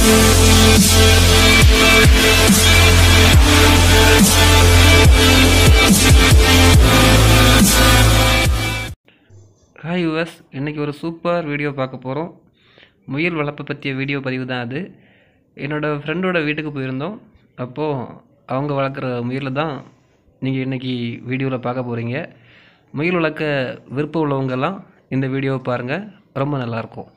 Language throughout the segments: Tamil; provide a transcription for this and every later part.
ஹாய் யூஎஸ் இன்றைக்கி ஒரு சூப்பர் வீடியோ பார்க்க போகிறோம் முயல் வளர்ப்பு பற்றிய வீடியோ பதிவு தான் அது என்னோடய ஃப்ரெண்டோட வீட்டுக்கு போயிருந்தோம் அப்போது அவங்க வளர்க்குற முயலை தான் நீங்கள் இன்றைக்கி வீடியோவில் பார்க்க போகிறீங்க முயல் வளர்க்க விருப்பம் உள்ளவங்கெல்லாம் இந்த வீடியோவை பாருங்கள் ரொம்ப நல்லாயிருக்கும்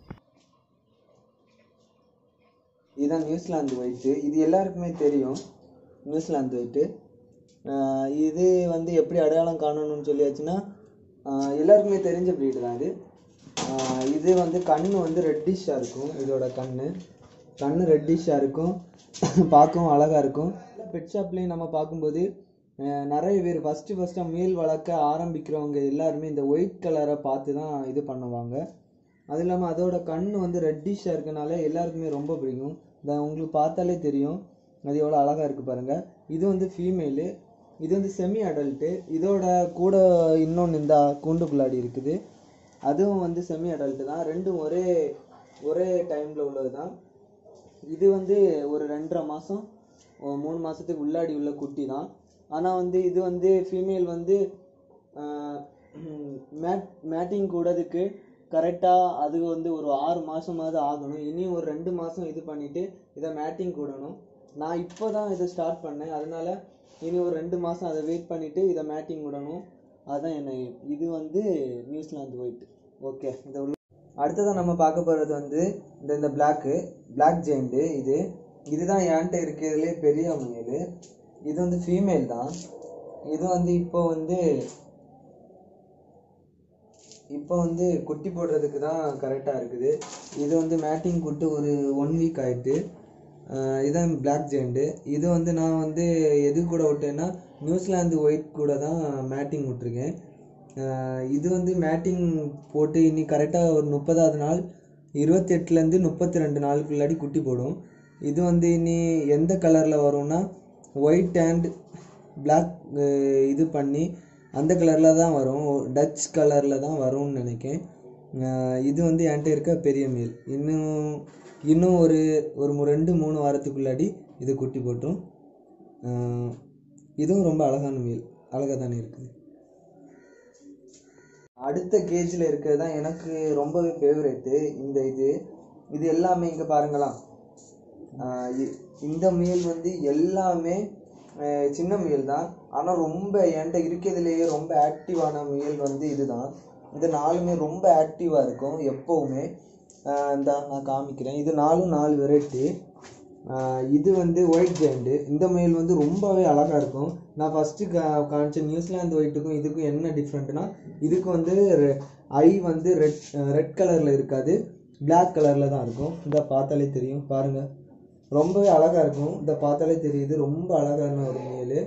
இதுதான் நியூசிலாந்து ஒயிட்டு இது எல்லாருக்குமே தெரியும் நியூசிலாந்து ஒயிட்டு ஆஹ் இது வந்து எப்படி அடையாளம் காணணும்னு சொல்லியாச்சுன்னா ஆஹ் எல்லாருக்குமே தெரிஞ்ச breed தான் இது ஆஹ் இது வந்து கண் வந்து ரெட்டிஷாக இருக்கும் இதோட கண் கண் ரெட்டிஷாக இருக்கும் பார்க்கவும் அழகாக இருக்கும் பெட் ஷாப்லேயும் நம்ம பார்க்கும்போது ஆஹ் நிறைய பேர் ஃபஸ்ட்டு ஃபஸ்ட்டாக முயல் வளர்க்க ஆரம்பிக்கிறவங்க எல்லாருமே இந்த ஒயிட் கலரை பார்த்து தான் இது பண்ணுவாங்க அது இல்லாமல் அதோட கண் வந்து ரெட்டிஷாக இருக்கனால எல்லாருக்குமே ரொம்ப பிடிக்கும் இந்த உங்களுக்கு பார்த்தாலே தெரியும் அது எவ்வளோ அழகாக இருக்குது பாருங்கள் இது வந்து ஃபீமேலு இது வந்து செமி அடல்ட்டு இதோட கூட இன்னொன்று இந்த கூண்டுக்குள்ளாடி இருக்குது அதுவும் வந்து செமி அடல்ட்டு தான் ரெண்டும் ஒரே ஒரே டைமில் உள்ளது தான் இது வந்து ஒரு ரெண்டரை மாதம் மூணு மாதத்துக்கு உள்ளாடி உள்ள குட்டி தான் ஆனால் வந்து இது வந்து ஃபீமேல் வந்து மேட் மேட்டிங் கூடதுக்கு கரெக்டாக அது வந்து ஒரு ஆறு மாதமாவது ஆகணும் இனியும் ஒரு ரெண்டு மாதம் இது பண்ணிவிட்டு இதை மேட்டிங் கூடணும் நான் இப்போ தான் இதை ஸ்டார்ட் பண்ணேன் அதனால இனி ஒரு ரெண்டு மாதம் அதை வெயிட் பண்ணிவிட்டு இதை மேட்டிங் விடணும் அதுதான் என்ன இது வந்து நியூசிலாந்து ஒயிட் ஓகே இந்த உள்ள அடுத்ததான் நம்ம பார்க்க போகிறது வந்து இந்த இந்த பிளாக்கு பிளாக் ஜெயிண்ட்டு இது இதுதான் என்கிட்ட இருக்கிறதுலே பெரிய முயல் இது வந்து ஃபீமேல் தான் இது வந்து இப்போ வந்து இப்போ வந்து குட்டி போடுறதுக்கு தான் கரெக்டாக இருக்குது இது வந்து மேட்டிங் கூட்டு ஒரு ஒன் வீக் ஆயிட்டு ஆஹ் இதான் பிளாக் ஜெயண்ட்டு இது வந்து நான் வந்து எது கூட விட்டேன்னா நியூசிலாந்து ஒயிட் கூட தான் மேட்டிங் விட்ருக்கேன் ஆஹ் இது வந்து மேட்டிங் போட்டு இன்னி கரெக்டாக ஒரு முப்பதாவது நாள் இருபத்தெட்டுலேருந்து முப்பத்தி ரெண்டு நாளுக்குள்ளாடி குட்டி போடும் இது வந்து இனி எந்த கலரில் வரும்னா ஒயிட் அண்ட் பிளாக் இது பண்ணி அந்த கலரில் தான் வரும் டச் கலரில் தான் வரும்னு நினைக்கேன் ஆஹ் இது வந்து என்கிட்ட இருக்க பெரிய மீல் இன்னும் இன்னும் ஒரு ஒரு மு- ரெண்டு மூணு வாரத்துக்குள்ளாடி இது குட்டி போட்டுரும் ஆஹ் இதுவும் ரொம்ப அழகான மீல் அழகாக தானே இருக்குது அடுத்த கேஜில் இருக்கிறது தான் எனக்கு ரொம்பவே ஃபேவரெட்டு இந்த இது இது எல்லாமே இங்கே பாருங்களாம் ஆஹ் இ- இந்த முயல் வந்து எல்லாமே ஆஹ் சின்ன முயல் தான் ஆனால் ரொம்ப என்கிட்ட இருக்கிறதுலேயே ரொம்ப ஆக்டிவான முயல் வந்து இதுதான் இந்த நாலுமே ரொம்ப ஆக்டிவாக இருக்கும் எப்போவுமே ஆஹ் இந்த நான் காமிக்கிறேன் இது நாலும் நாலு வெரைட்டி இது வந்து ஒயிட் ஜெயண்டு இந்த முயல் வந்து ரொம்பவே அழகாக இருக்கும் நான் ஃபஸ்ட்டு கா காமிச்ச நியூசிலாந்து ஒயிட்டுக்கும் இதுக்கும் என்ன டிஃப்ரெண்ட்னா இதுக்கு வந்து ஐ வந்து ரெட் ரெட் கலரில் இருக்காது Black கலரில் தான் இருக்கும் இந்த பார்த்தாலே தெரியும் பாருங்கள் ரொம்பவே அழகாக இருக்கும் இந்த பார்த்தாலே தெரியுது ரொம்ப அழகான ஒரு முயல்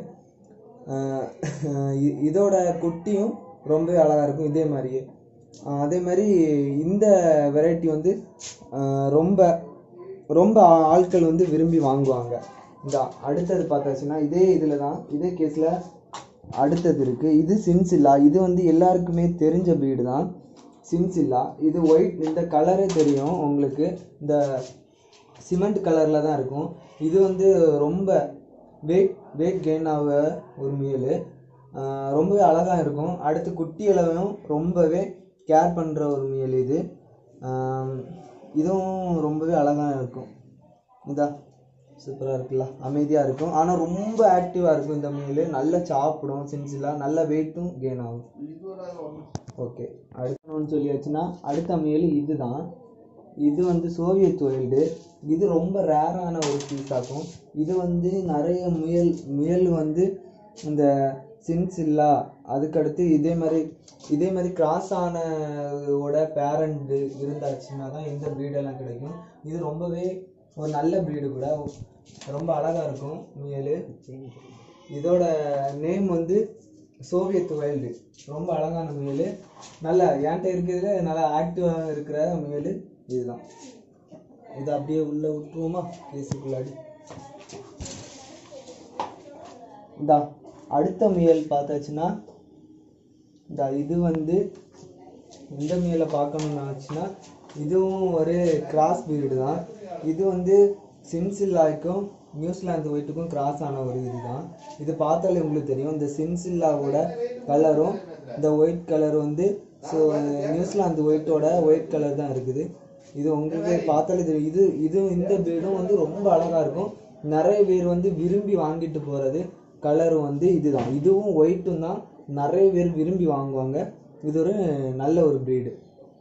ஆஹ் இ- இதோட குட்டியும் ரொம்பவே அழகாக இருக்கும் இதே மாதிரியே ஆஹ் அதே மாதிரி இந்த வெரைட்டி வந்து ஆஹ் ரொம்ப ரொம்ப ஆ- ஆட்கள் வந்து விரும்பி வாங்குவாங்க இந்த அடுத்தது பார்த்தாச்சுன்னா இதே இதில் தான் இதே கேஸில் அடுத்தது இருக்குது இது சின்சில்லா இது வந்து எல்லாருக்குமே தெரிஞ்ச breed தான் சின்சில்லா இது ஒயிட் இந்த கலரே தெரியும் உங்களுக்கு இந்த சிமெண்ட் கலரில் தான் இருக்கும் இது வந்து ரொம்ப வெயிட் வெயிட் கெயின் ஆக ஒரு முயல் ஆஹ் ரொம்பவே அழகாக இருக்கும் அடுத்து குட்டிகளையும் ரொம்பவே கேர் பண்ணுற ஒரு முயல் இது ஆஹ் இதுவும் ரொம்பவே அழகாக இருக்கும் இதா சூப்பராக இருக்குல்ல அமைதியாக இருக்கும் ஆனால் ரொம்ப ஆக்டிவாக இருக்கும் இந்த முயல் நல்லா சாப்பிடும் சின்சிலாக நல்ல வெயிட்டும் கெயின் ஆகும் ஓகே அடுத்தன்னு சொல்லியாச்சுன்னா அடுத்த முயல் இதுதான் இது வந்து சோவியத் ஒயில்டு இது ரொம்ப ரேரான ஒரு பீஸ் ஆகும் இது வந்து நிறைய முயல் முயல் வந்து இந்த சின்சில்லா அதுக்கடுத்து இதே மாதிரி இதே மாதிரி கிராஸ் ஆனோட பேரண்ட் இருந்தாச்சுன்னா தான் இந்த breed-எல்லாம் கிடைக்கும் இது ரொம்பவே ஒரு நல்ல breed கூட ரொம்ப அழகாக இருக்கும் முயல் இதோட நேம் வந்து சோவியத் வைல்டு ரொம்ப அழகான முயல் நல்ல என்கிட்ட இருக்கிறதுல நல்லா ஆக்டிவாக இருக்கிற முயல் இதுதான் இது அப்படியே உள்ள விட்டுருவோமா கேஸுக்குள்ளாடி இந்த அடுத்த முயல் பார்த்தாச்சுன்னா இந்த இது வந்து இந்த முயலை பார்க்கணும்னு ஆச்சுன்னா இதுவும் ஒரு கிராஸ் பீரியடு தான் இது வந்து சின்சில்லாய்க்கும் நியூசிலாந்து ஒயிட்டுக்கும் கிராஸ் ஆன ஒரு இதுதான் இது பார்த்தாலே உங்களுக்கு தெரியும் இந்த சின்சில்லாவோட கலரும் இந்த ஒயிட் கலர் வந்து ஸோ நியூசிலாந்து ஒயிட்டோட ஒயிட் கலர் தான் இருக்குது இது உங்களுக்கு பார்த்தாலே தெரியும் இது இது இந்த பீடும் வந்து ரொம்ப அழகா இருக்கும் நிறைய பேர் வந்து விரும்பி வாங்கிட்டு போறது கலர் வந்து இதுதான் இதுவும் ஒயிட்டும் தான் நிறைய பேர் விரும்பி வாங்குவாங்க இது ஒரு நல்ல ஒரு ப்ரீடு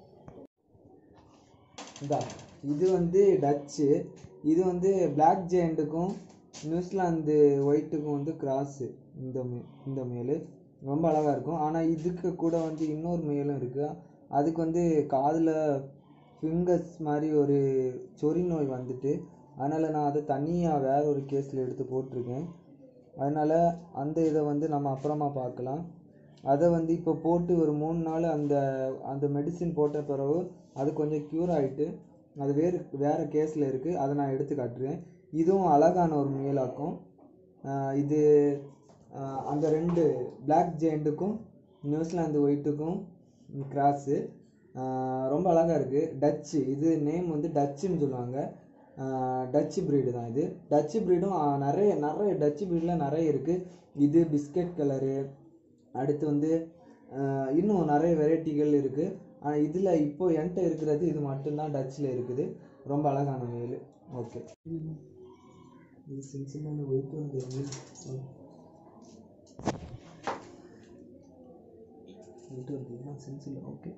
இதா இது வந்து டச்சு இது வந்து பிளாக் ஜெயண்ட்டுக்கும் நியூசிலாந்து ஒயிட்டுக்கும் வந்து கிராஸு இந்த மே இந்த மேலு ரொம்ப அழகாக இருக்கும் ஆனால் இதுக்கு கூட வந்து இன்னொரு மேலும் இருக்குது அதுக்கு வந்து காதில் ஃபிங்கர்ஸ் மாதிரி ஒரு சொறி நோய் வந்துட்டு அதனால் நான் அதை தனியாக வேற ஒரு கேஸில் எடுத்து போட்டிருக்கேன் அதனால் அந்த இதை வந்து நம்ம அப்புறமா பார்க்கலாம் அதை வந்து இப்போ போட்டு ஒரு மூணு நாள் அந்த அந்த மெடிசின் போட்ட பிறகு அது கொஞ்சம் க்யூர் ஆகிட்டு அது வேறு வேறு கேஸில் இருக்குது அதை நான் எடுத்து காட்டுறேன் இதுவும் அழகான ஒரு முயலாக்கும் ஆஹ் இது ஆஹ் அந்த ரெண்டு பிளாக் ஜெயண்ட்டுக்கும் நியூசிலாந்து ஒயிட்டுக்கும் கிராஸு ரொம்ப அழகாக இருக்குது டச்சு இது நேம் வந்து டச்சுன்னு சொல்லுவாங்க டச்சு ப்ரீடு தான் இது டச்சு ப்ரீடும் நிறைய நிறைய டச்சு ப்ரீடில் நிறைய இருக்குது இது பிஸ்கட் கலரு அடுத்து வந்து ஆஹ் இன்னும் நிறைய வெரைட்டிகள் இருக்குது ஆனால் இதில் இப்போ என்கிட்ட இருக்கிறது இது மட்டும்தான் டச்சில் இருக்குது ரொம்ப அழகான முயல் ஓகே இது சின்ன ஒயிட் வந்து ஒயிட் வந்து சின்சில் ஓகே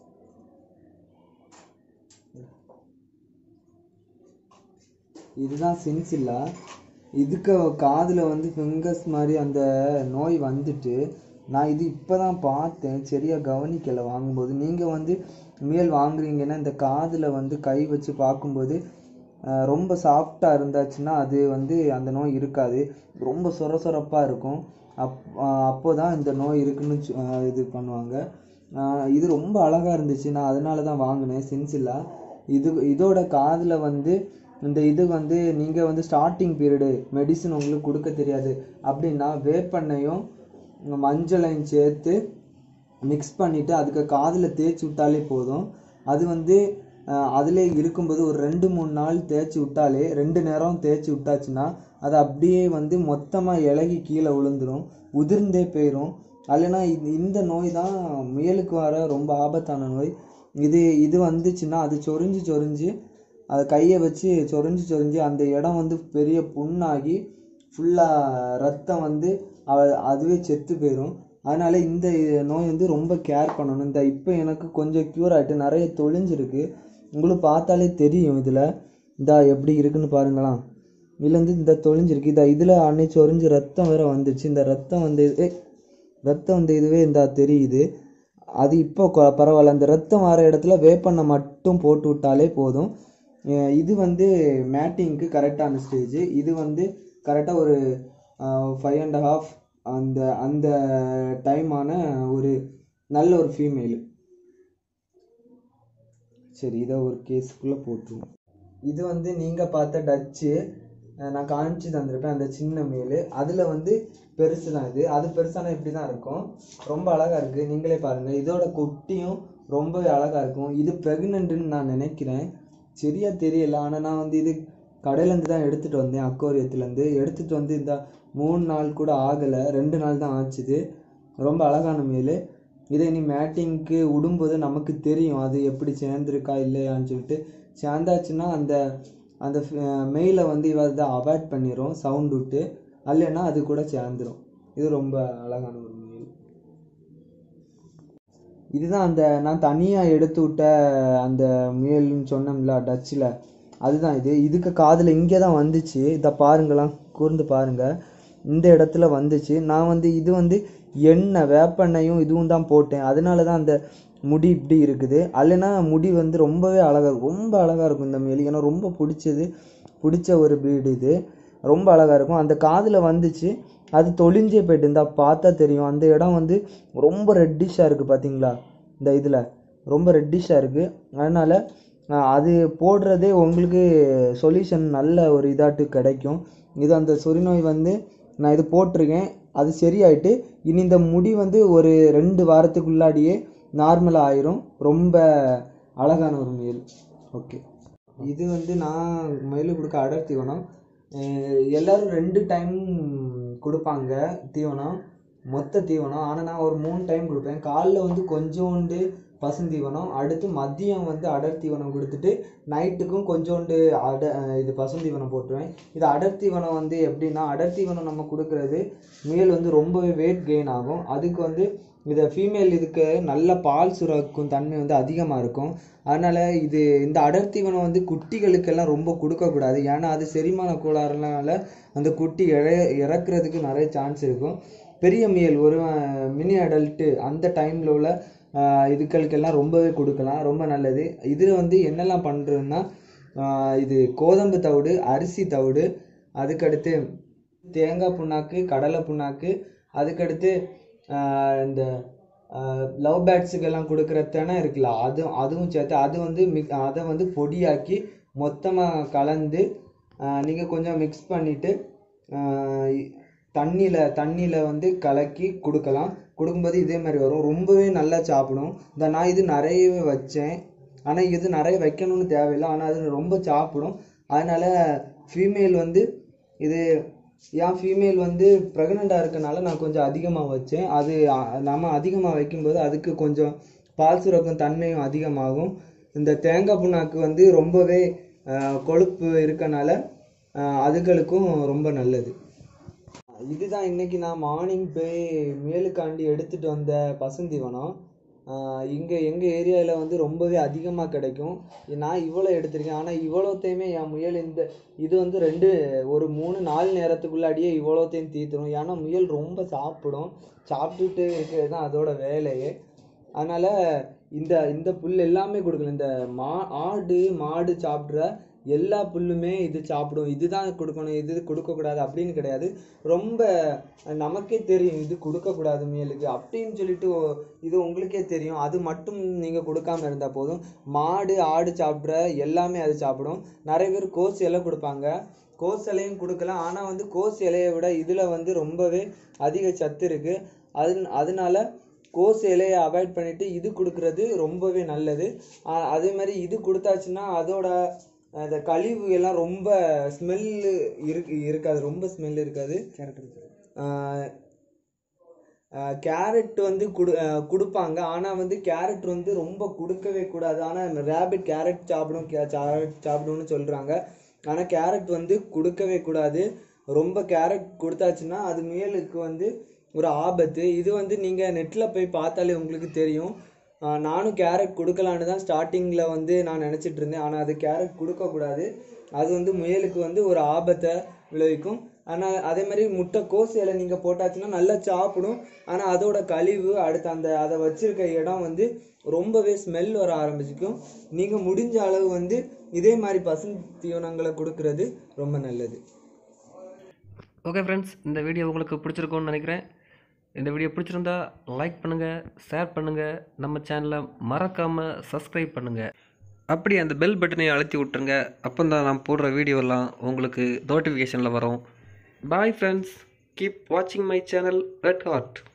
இதுதான் சென்சில்லா இதுக்கு காதில் வந்து ஃபிங்கர்ஸ் மாதிரி அந்த நோய் வந்துட்டு நான் இது இப்போ தான் பார்த்தேன் சரியாக கவனிக்கலை வாங்கும்போது நீங்கள் வந்து முயல் வாங்குறீங்கன்னா இந்த காதில் வந்து கை வச்சு பார்க்கும்போது அஹ், ரொம்ப சாஃப்டாக இருந்தாச்சுன்னா அது வந்து அந்த நோய் இருக்காது ரொம்ப சொர சொரப்பாக இருக்கும் அப் அப்போ தான் இந்த நோய் இருக்குன்னு சொ- அஹ், இது பண்ணுவாங்க அஹ், இது ரொம்ப அழகாக இருந்துச்சு நான் அதனால தான் வாங்கினேன் சென்சில்லா இது இதோட காதில் வந்து இந்த இது வந்து நீங்கள் வந்து ஸ்டார்டிங் பீரியடு மெடிசன் உங்களுக்கு கொடுக்க தெரியாது அப்படின்னா வேப்பெண்ணையும் மஞ்சளையும் சேர்த்து மிக்ஸ் பண்ணிவிட்டு அதுக்கு காதில் தேய்ச்சி விட்டாலே போதும் அது வந்து அஹ், அதிலே இருக்கும்போது ஒரு ரெண்டு மூணு நாள் தேய்ச்சி விட்டாலே ரெண்டு நேரம் தேய்ச்சி விட்டாச்சுன்னா அது அப்படியே வந்து மொத்தமாக இலகி கீழே விழுந்துரும் உதிர்ந்தே போயிடும் இல்லைன்னா இது இந்த நோய் தான் முயலுக்கு வர ரொம்ப ஆபத்தான நோய் இது இது வந்துச்சுன்னா அது சொரிஞ்சு சொரிஞ்சு அது கையை வச்சு சொரிஞ்சு சொரிஞ்சு அந்த இடம் வந்து பெரிய புண்ணாகி ஃபுல்லாக ரத்தம் வந்து அவ- அதுவே செத்து போயிடும் அதனால இந்த நோய் வந்து ரொம்ப கேர் பண்ணணும் இந்த இப்போ எனக்கு கொஞ்சம் க்யூர் ஆகிட்டு நிறைய தொழிஞ்சிருக்கு உங்களுக்கு பார்த்தாலே தெரியும் இதில் இந்தா எப்படி இருக்குன்னு பாருங்களாம் இதுல இருந்து இந்த தொழிஞ்சிருக்கு இதா இதில் அன்னை சொரிஞ்சு ரத்தம் வேற வந்துச்சு இந்த ரத்தம் வந்து ஏ ரத்தம் வந்து இதுவே இந்த தெரியுது அது இப்போ கொ- பரவாயில்ல அந்த ரத்தம் வர இடத்துல வேப்பெண்ணெய் மட்டும் போட்டு விட்டாலே போதும் அஹ் இது வந்து மேட்டிங்க்கு கரெக்டான ஸ்டேஜ் இது வந்து கரெக்டாக ஒரு ஃபைவ் அண்ட் ஹாஃப் அந்த அந்த டைமான ஒரு நல்ல ஒரு ஃபீமேலு சரி இதை ஒரு கேஸுக்குள்ளே போட்டுருவோம் இது வந்து நீங்கள் பார்த்த டச்சு அஹ் நான் காமிச்சு தந்திருப்பேன் அந்த சின்ன மேலு அதில் வந்து பெருசு தான் இது அது பெருசானா இப்படி தான் இருக்கும் ரொம்ப அழகாக இருக்குது நீங்களே பாருங்கள் இதோட குட்டியும் ரொம்பவே அழகாக இருக்கும் இது ப்ரெக்னென்ட்டுன்னு நான் நினைக்கிறேன் சரியா தெரியல ஆனால் நான் வந்து இது கடையிலேருந்து தான் எடுத்துகிட்டு வந்தேன் அக்வாரியத்துலேருந்து எடுத்துகிட்டு வந்து இந்த மூணு நாள் கூட ஆகலை ரெண்டு நாள் தான் ஆச்சுது ரொம்ப அழகான மேல் இதை இனி மேட்டிங்க்கு விடும்போது நமக்கு தெரியும் அது எப்படி சேர்ந்துருக்கா இல்லையான்னு சொல்லிட்டு சேர்ந்தாச்சுன்னா அந்த அந்த மெயிலை வந்து இவ அதை அவாய்ட் பண்ணிடும் சவுண்ட் விட்டு இல்லைன்னா அது கூட சேர்ந்துரும் இது ரொம்ப அழகான ஒரு மெயில் இதுதான் அந்த நான் தனியாக எடுத்து விட்ட அந்த முயல்னு சொன்னோம்ல டச்சில் அதுதான் இது இதுக்கு காதில் இங்கே தான் வந்துச்சு இதை பாருங்களாம் கூர்ந்து பாருங்க இந்த இடத்துல வந்துச்சு நான் வந்து இது வந்து எண்ணெய் வேப்பெண்ணையும் இதுவும் தான் போட்டேன் அதனால தான் அந்த முடி இப்படி இருக்குது அல்லைன்னா முடி வந்து ரொம்பவே அழகாக இருக்கும் ரொம்ப அழகாக இருக்கும் இந்த முயல் எனக்கு ரொம்ப பிடிச்சது பிடிச்ச ஒரு breed இது ரொம்ப அழகாக இருக்கும் அந்த காதில் வந்துச்சு அது தொழிஞ்சே போயிட்டு இருந்தா பார்த்தா தெரியும் அந்த இடம் வந்து ரொம்ப ரெட்டிஷாக இருக்குது பார்த்தீங்களா இந்த இதில் ரொம்ப ரெட்டிஷாக இருக்குது அதனால் அது போடுறதே உங்களுக்கு சொல்யூஷன் நல்ல ஒரு இதாட்டு கிடைக்கும் இது அந்த சொறிநோய் வந்து நான் இது போட்டிருக்கேன் அது சரியாயிட்டு இனி இந்த முடி வந்து ஒரு ரெண்டு வாரத்துக்குள்ளாடியே நார்மலாக ஆயிரும் ரொம்ப அழகான ஒரு முயல் ஓகே இது வந்து நான் முயலுக்கு கொடுக்க அடர் தீவனம் அஹ் எல்லாரும் ரெண்டு டைம் கொடுப்பாங்க தீவனம் மொத்த தீவனம் ஆனால் நான் ஒரு மூணு டைம் கொடுப்பேன் காலைல வந்து கொஞ்சோண்டு பசுந்தீவனம் அடுத்து மதியம் வந்து அடர் தீவனம் கொடுத்துட்டு நைட்டுக்கும் கொஞ்சோண்டு அட அஹ் இது பசுந்தீவனம் போட்டுருவேன் இது அடர் தீவனம் வந்து எப்படின்னா அடர் தீவனம் நம்ம கொடுக்கறது முயல் வந்து ரொம்பவே வெயிட் கெயின் ஆகும் அதுக்கு வந்து இதை ஃபீமேல் இதுக்கு நல்ல பால் சுரக்கும் தன்மை வந்து அதிகமாக இருக்கும் அதனால் இது இந்த அடர் தீவனம் வந்து குட்டிகளுக்கெல்லாம் ரொம்ப கொடுக்கக்கூடாது ஏன்னா அது செரிமான கோளாறுனால அந்த குட்டி இற இறக்குறதுக்கு நிறைய சான்ஸ் இருக்கும் பெரிய முயல் ஒரு மினி அடல்ட்டு அந்த டைமில் உள்ள ஆஹ் இதுகளுக்கெல்லாம் ரொம்பவே கொடுக்கலாம் ரொம்ப நல்லது இதில் வந்து என்னெல்லாம் பண்ணுறதுன்னா இது கோதம்பு தவிடு அரிசி தவிடு அதுக்கடுத்து தேங்காய் புண்ணாக்கு கடலை புண்ணாக்கு அதுக்கடுத்து ஆஹ் இந்த லவ் பேட்ஸுக்கெல்லாம் கொடுக்குற தினை இருக்குல்ல அதுவும் அதுவும் சேர்த்து அது வந்து மிக் அதை வந்து பொடியாக்கி மொத்தமாக கலந்து நீங்கள் கொஞ்சம் மிக்ஸ் பண்ணிவிட்டு தண்ணியில் தண்ணியில் வந்து கலக்கி கொடுக்கலாம் கொடுக்கும்போது இதே மாதிரி வரும் ரொம்பவே நல்லா சாப்பிடும் இந்த நான் இது நிறையவே வச்சேன் ஆனால் இது நிறைய வைக்கணும்னு தேவையில்லை ஆனால் அது ரொம்ப சாப்பிடும் அதனால் ஃபீமேல் வந்து இது என் ஃபீமேல் வந்து ப்ரெக்னெண்ட்டாக இருக்கனால நான் கொஞ்சம் அதிகமாக வச்சேன் அது அ- நம்ம அதிகமாக வைக்கும்போது அதுக்கு கொஞ்சம் பால் சுரக்கும் தன்மையும் அதிகமாகும் இந்த தேங்காய் புண்ணாக்கு வந்து ரொம்பவே அஹ், கொழுப்பு இருக்கனால அஹ், அதுகளுக்கும் ரொம்ப நல்லது இதுதான் இன்னைக்கு நான் மார்னிங் போய் மேலுக்காண்டி எடுத்துட்டு வந்த பசுந்தீவனம் ஆஹ் இங்க எங்க ஏரியால வந்து ரொம்பவே அதிகமா கிடைக்கும் நான் இவ்வளோ எடுத்திருக்கேன் ஆனா இவ்வளோத்தையுமே என் முயல் இந்த இது வந்து ரெண்டு ஒரு மூணு நாலு நேரத்துக்குள்ளாடியே இவ்வளோத்தையும் தீர்த்துரும் ஏன்னா முயல் ரொம்ப சாப்பிடும் சாப்பிட்டுட்டு இருக்கிறது தான் அதோட வேலையே அதனால இந்த இந்த புல் எல்லாமே கொடுக்கல இந்த மா ஆடு மாடு சாப்பிட்ற எல்லா புல்லுமே இது சாப்பிடும் இதுதான் கொடுக்கணும் இது கொடுக்கக்கூடாது அப்படின்னு கிடையாது ரொம்ப நமக்கே தெரியும் இது கொடுக்கக்கூடாது முயலுக்கு அப்படின்னு சொல்லிட்டு ஒ- இது உங்களுக்கே தெரியும் அது மட்டும் நீங்கள் கொடுக்காம இருந்தால் போதும் மாடு ஆடு சாப்பிட்ற எல்லாமே அது சாப்பிடும் நிறைய பேர் கோஸ் இலை கொடுப்பாங்க கோஸ் இலையும் கொடுக்கலாம் ஆனால் வந்து கோஸ் இலையை விட இதில் வந்து ரொம்பவே அதிக சத்து இருக்குது அது அதனால கோஸ் இலையை அவாய்ட் பண்ணிட்டு இது கொடுக்கறது ரொம்பவே நல்லது ஆஹ் அதே மாதிரி இது கொடுத்தாச்சுன்னா அதோட அந்த கழிவு எல்லாம் ரொம்ப ஸ்மெல்லு இருக்கு இருக்காது ரொம்ப ஸ்மெல் இருக்காது கேரட் வந்து குடு ஆஹ் கொடுப்பாங்க ஆனால் வந்து கேரட் வந்து ரொம்ப கொடுக்கவே கூடாது ஆனால் ரேபிட் கேரட் சாப்பிடும் கேரட் சாப்பிடும்னு சொல்கிறாங்க ஆனால் கேரட் வந்து கொடுக்கவே கூடாது ரொம்ப கேரட் கொடுத்தாச்சுன்னா அது முயலுக்கு வந்து ஒரு ஆபத்து இது வந்து நீங்கள் நெட்டில் போய் பார்த்தாலே உங்களுக்கு தெரியும் ஆஹ் நானும் கேரட் கொடுக்கலான்னு தான் ஸ்டார்டிங்கில் வந்து நான் நினச்சிட்டு இருந்தேன் ஆனால் அது கேரட் கொடுக்கக்கூடாது அது வந்து முயலுக்கு வந்து ஒரு ஆபத்தை விளைவிக்கும் ஆனால் அதே மாதிரி முட்டை கோஸ் இலை நீங்கள் போட்டாச்சுன்னா நல்லா சாப்பிடும் ஆனால் அதோட கழிவு அடுத்து அந்த அதை வச்சிருக்க இடம் வந்து ரொம்பவே ஸ்மெல் வர ஆரம்பிச்சிக்கும் நீங்கள் முடிஞ்ச அளவு வந்து இதே மாதிரி பசும் தீவனங்களை கொடுக்கறது ரொம்ப நல்லது ஓகே ஃப்ரெண்ட்ஸ் இந்த வீடியோ உங்களுக்கு பிடிச்சிருக்கும்னு நினைக்கிறேன் இந்த வீடியோ பிடிச்சிருந்தா லைக் பண்ணுங்கள் ஷேர் பண்ணுங்கள் நம்ம சேனலை மறக்காமல் சப்ஸ்கிரைப் பண்ணுங்கள் அப்படி அந்த பெல் பட்டனை அழுத்தி விட்டுருங்க அப்போ தான் நான் போடுற வீடியோலாம் உங்களுக்கு நோட்டிஃபிகேஷனில் வரும் பாய் ஃப்ரெண்ட்ஸ் கீப் வாட்சிங் மை சேனல் ரெட் ஹார்ட்